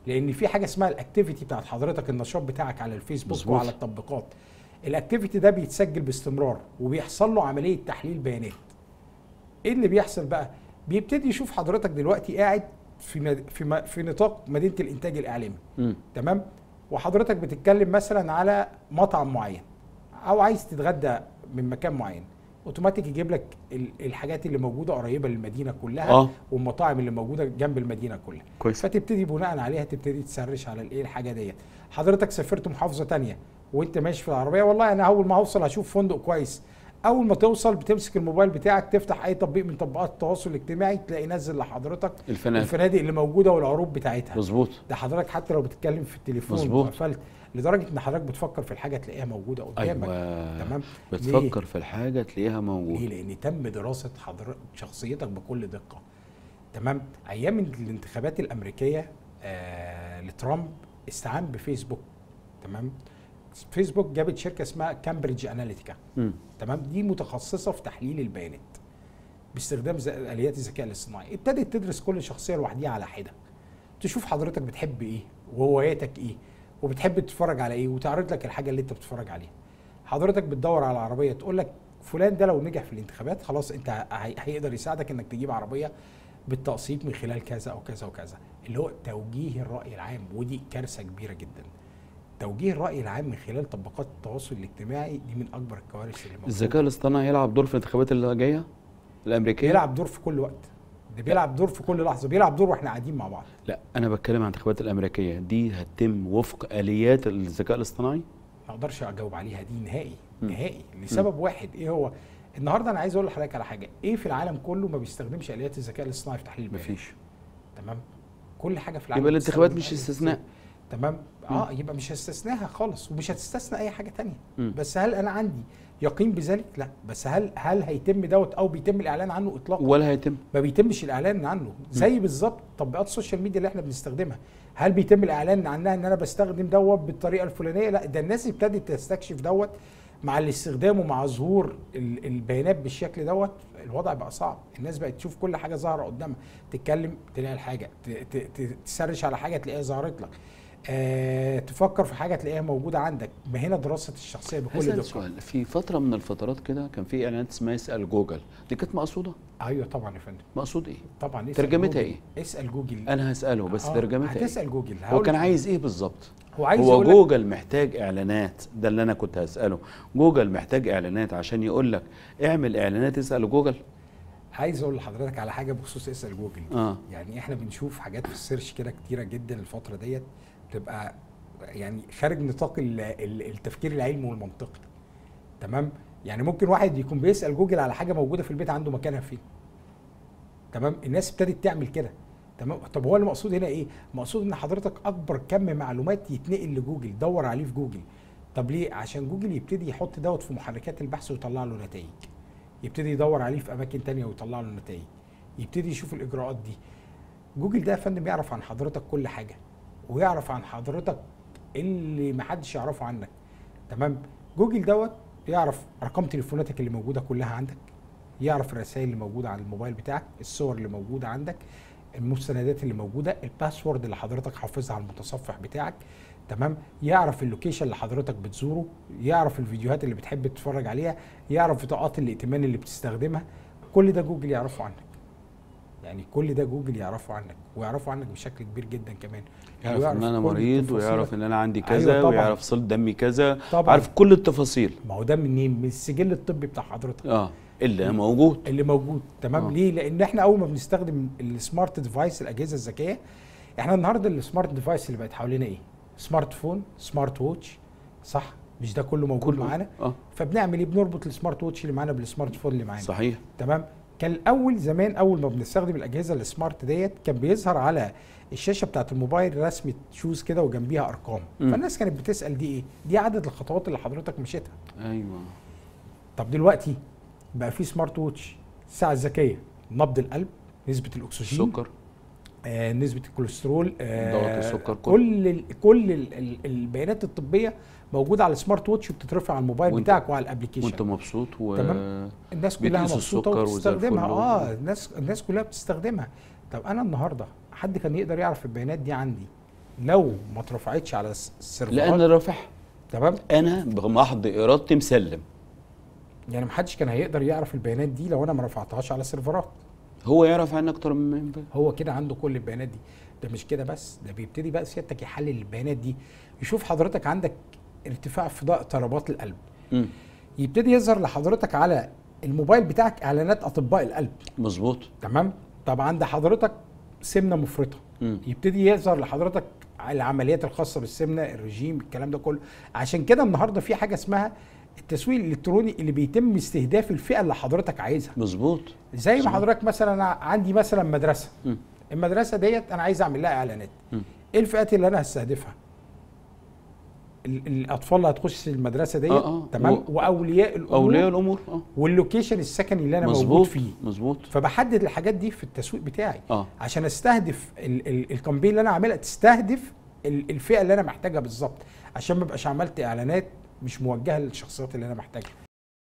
لان في حاجه اسمها الاكتيفيتي بتاعت حضرتك النشاط بتاعك على الفيسبوك مظبوط. وعلى التطبيقات الاكتيفيتي ده بيتسجل باستمرار وبيحصل له عمليه تحليل بيانات ايه اللي بيحصل بقى بيبتدي يشوف حضرتك دلوقتي قاعد في مد... في, م... في نطاق مدينه الانتاج الاعلامي مم. تمام وحضرتك بتتكلم مثلا على مطعم معين او عايز تتغدى من مكان معين اوتوماتيك يجيب لك ال- الحاجات اللي موجوده قريبه للمدينه كلها آه. والمطاعم اللي موجوده جنب المدينه كلها كويس فتبتدي بناء عليها تبتدي تسرش على الايه الحاجه ديت حضرتك سافرت محافظه تانية وانت ماشي في العربيه والله انا اول ما هوصل هشوف فندق كويس اول ما توصل بتمسك الموبايل بتاعك تفتح اي تطبيق من تطبيقات التواصل الاجتماعي تلاقي نزل لحضرتك الفنادق الفنادق اللي موجوده والعروض بتاعتها مظبوط ده حضرتك حتى لو بتتكلم في التليفون مظبوط. وقفلت لدرجه ان حضرتك بتفكر في الحاجه تلاقيها موجوده قدامك ايوه تمام بتفكر في الحاجه تلاقيها موجود ليه؟ لان تم دراسه حضرتك شخصيتك بكل دقه تمام ايام الانتخابات الامريكيه آه لترامب استعان بفيسبوك تمام فيسبوك جابت شركه اسمها كامبريدج اناليتيكا مم. تمام دي متخصصه في تحليل البيانات باستخدام ز- اليات الذكاء الاصطناعي ابتدت تدرس كل شخصيه لوحديها على حده تشوف حضرتك بتحب ايه وهواياتك ايه وبتحب تتفرج على ايه وتعرض لك الحاجه اللي انت بتتفرج عليها حضرتك بتدور على عربيه تقول لك فلان ده لو نجح في الانتخابات خلاص انت هي- هيقدر يساعدك انك تجيب عربيه بالتقسيط من خلال كذا او كذا وكذا اللي هو توجيه الراي العام ودي كارثه كبيره جدا توجيه الراي العام من خلال تطبيقات التواصل الاجتماعي دي من اكبر الكوارث اللي موجوده الذكاء الاصطناعي يلعب دور في الانتخابات اللي جايه الامريكيه بيلعب دور في كل وقت ده بيلعب دور في كل لحظه بيلعب دور واحنا قاعدين مع بعض لا انا بتكلم عن الانتخابات الامريكيه دي هتتم وفق اليات الذكاء الاصطناعي ما اقدرش اجاوب عليها دي نهائي م. نهائي لسبب واحد ايه هو النهارده انا عايز اقول لحضرتك على حاجه ايه في العالم كله ما بيستخدمش اليات الذكاء الاصطناعي في تحليل البيانات مفيش تمام كل حاجه في العالم يبقى الانتخابات بتستخدم مش آليات استثناء. الذكاء. تمام اه يبقى مش هستثناها خالص ومش هتستثنى اي حاجه تانية مم. بس هل انا عندي يقين بذلك لا بس هل هل هيتم دوت او بيتم الاعلان عنه اطلاقا ولا هيتم ما بيتمش الاعلان عنه زي بالظبط تطبيقات السوشيال ميديا اللي احنا بنستخدمها هل بيتم الاعلان عنها ان انا بستخدم دوت بالطريقه الفلانيه لا ده الناس ابتدت تستكشف دوت مع الاستخدام ومع ظهور ال- البيانات بالشكل دوت الوضع بقى صعب الناس بقت تشوف كل حاجه ظاهره قدامها تتكلم تلاقي الحاجه ت- ت- ت- تسرش على حاجه تلاقيها ظهرت لك آه تفكر في حاجه تلاقيها موجوده عندك ما هنا دراسه الشخصيه بكل هسأل دقه سؤال في فتره من الفترات كده كان في اعلانات اسمها اسال جوجل دي كانت مقصوده ايوه طبعا يا فندم مقصود ايه طبعا اسأل ترجمتها جوجل. إيه؟ اسال جوجل انا هساله بس آه، ترجمتها ايه هتسال جوجل هو هقول كان لك. عايز ايه بالظبط هو عايز هو يقول لك جوجل محتاج اعلانات ده اللي انا كنت هساله جوجل محتاج اعلانات عشان يقول لك اعمل اعلانات اسال جوجل عايز اقول لحضرتك على حاجه بخصوص اسال جوجل اه يعني احنا بنشوف حاجات في السيرش كده كتيره جدا الفتره ديت بتبقى يعني خارج نطاق ال- ال- التفكير العلمي والمنطقي تمام يعني ممكن واحد يكون بيسال جوجل على حاجه موجوده في البيت عنده مكانها فين تمام الناس ابتدت تعمل كده تمام طب هو المقصود هنا ايه مقصود ان حضرتك اكبر كم معلومات يتنقل لجوجل دور عليه في جوجل طب ليه عشان جوجل يبتدي يحط دوت في محركات البحث ويطلع له نتائج يبتدي يدور عليه في اماكن تانية ويطلع له نتائج يبتدي يشوف الاجراءات دي جوجل ده يا فندم يعرف عن حضرتك كل حاجه ويعرف عن حضرتك اللي محدش يعرفه عنك تمام جوجل دوت يعرف ارقام تليفوناتك اللي موجوده كلها عندك يعرف الرسائل اللي موجوده على الموبايل بتاعك الصور اللي موجوده عندك المستندات اللي موجوده الباسورد اللي حضرتك حافظها على المتصفح بتاعك تمام يعرف اللوكيشن اللي حضرتك بتزوره يعرف الفيديوهات اللي بتحب تتفرج عليها يعرف بطاقات الائتمان اللي بتستخدمها كل ده جوجل يعرفه عنك يعني كل ده جوجل يعرفه عنك ويعرفه عنك بشكل كبير جدا كمان يعرف ان انا كل مريض تفاصيلك. ويعرف ان انا عندي أيوة كذا طبعاً. ويعرف صله دمي كذا طبعا عارف كل التفاصيل ما هو ده منين من السجل الطبي بتاع حضرتك اه اللي موجود اللي موجود تمام آه. آه. ليه لان احنا اول ما بنستخدم السمارت ديفايس الاجهزه الذكيه احنا النهارده السمارت ديفايس اللي بقت حوالينا ايه سمارت فون سمارت ووتش صح مش ده كله موجود كله. معانا اه فبنعمل ايه بنربط السمارت ووتش اللي معانا بالسمارت فون اللي معانا صحيح تمام كان الاول زمان اول ما بنستخدم الاجهزه السمارت ديت كان بيظهر على الشاشه بتاعت الموبايل رسمه شوز كده وجنبيها ارقام مم. فالناس كانت بتسال دي ايه دي عدد الخطوات اللي حضرتك مشيتها ايوه طب دلوقتي بقى في سمارت ووتش الساعه الذكيه نبض القلب نسبه الاكسجين السكر آه نسبه الكوليسترول آه ضغط السكر، كله. كل ال كل ال ال البيانات الطبيه موجوده على السمارت ووتش وبتترفع على الموبايل وانت- بتاعك وعلى وانت الابلكيشن مبسوط و تمام. الناس كلها بيتقيسوا مبسوطه السكر وزي وبتستخدمها الفل و- اه الناس الناس كلها بتستخدمها طب انا النهارده حد كان يقدر يعرف البيانات دي عندي لو ما اترفعتش على الس- السيرفرات لان رافعها تمام انا بمحض ارادتي مسلم يعني محدش كان هيقدر يعرف البيانات دي لو انا ما رفعتهاش على السيرفرات هو يعرف عني اكتر من هو كده عنده كل البيانات دي ده مش كده بس ده بيبتدي بقى سيادتك يحلل البيانات دي يشوف حضرتك عندك ارتفاع في ضغط ضربات القلب مم. يبتدي يظهر لحضرتك على الموبايل بتاعك اعلانات اطباء القلب مظبوط تمام طب عند حضرتك سمنه مفرطه مم. يبتدي يظهر لحضرتك العمليات الخاصه بالسمنه الرجيم الكلام ده كله عشان كده النهارده في حاجه اسمها التسويق الالكتروني اللي بيتم استهداف الفئه اللي حضرتك عايزها مظبوط زي ما صحيح. حضرتك مثلا أنا عندي مثلا مدرسه مم. المدرسه ديت انا عايز اعمل لها اعلانات مم. ايه الفئات اللي انا هستهدفها ال- الاطفال اللي هتخش المدرسه ديت آه، آه. تمام و- واولياء الامور اولياء الامور اه واللوكيشن السكني اللي انا موجود مظبوط فيه مظبوط فبحدد الحاجات دي في التسويق بتاعي اه عشان استهدف ال- ال- الكامبين اللي انا عاملها تستهدف ال- الفئه اللي انا محتاجها بالظبط عشان ما ابقاش عملت اعلانات مش موجهه للشخصيات اللي انا محتاجها